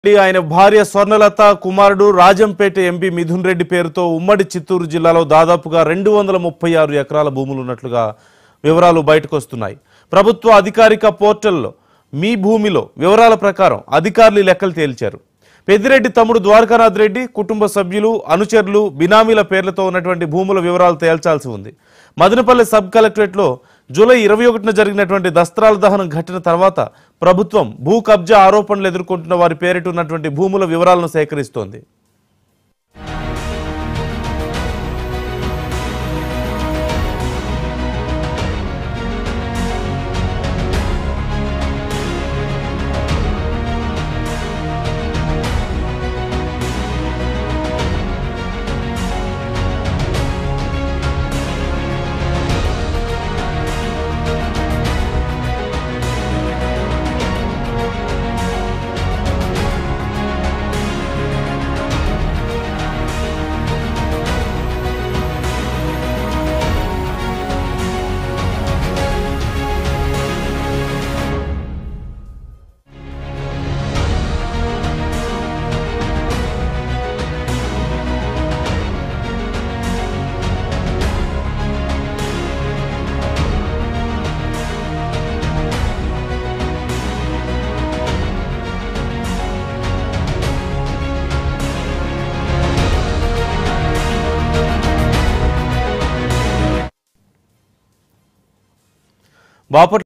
రెడ్డి ఆయన భార్య స్వర్ణలత కుమారుడు రాజంపేట ఎంపీ మిథున్ రెడ్డి పేరుతో ఉమ్మడి చిత్తూరు జిల్లాలో దాదాపుగా రెండు వందల ముప్పై ఆరు ఎకరాల భూములు ఉన్నట్లుగా వివరాలు బయటకు వస్తున్నాయి ప్రభుత్వ అధికారిక పోర్టల్లో మీ భూమిలో వివరాల ప్రకారం అధికారులు ఈ లెక్కలు తేల్చారు పెద్దిరెడ్డి తమ్ముడు ద్వారకానాథ్ రెడ్డి కుటుంబ సభ్యులు అనుచరులు బినామీల పేర్లతో ఉన్నటువంటి భూముల వివరాలు తేల్చాల్సి ఉంది మదనపల్లి సబ్ కలెక్టరేట్లో జూలై ఇరవై ఒకటిన జరిగినటువంటి దస్త్రాల దహనం ఘటన తర్వాత ప్రభుత్వం భూ కబ్జా ఆరోపణలు ఎదుర్కొంటున్న వారి పేరిట ఉన్నటువంటి భూముల వివరాలను సేకరిస్తోంది బాపట్ల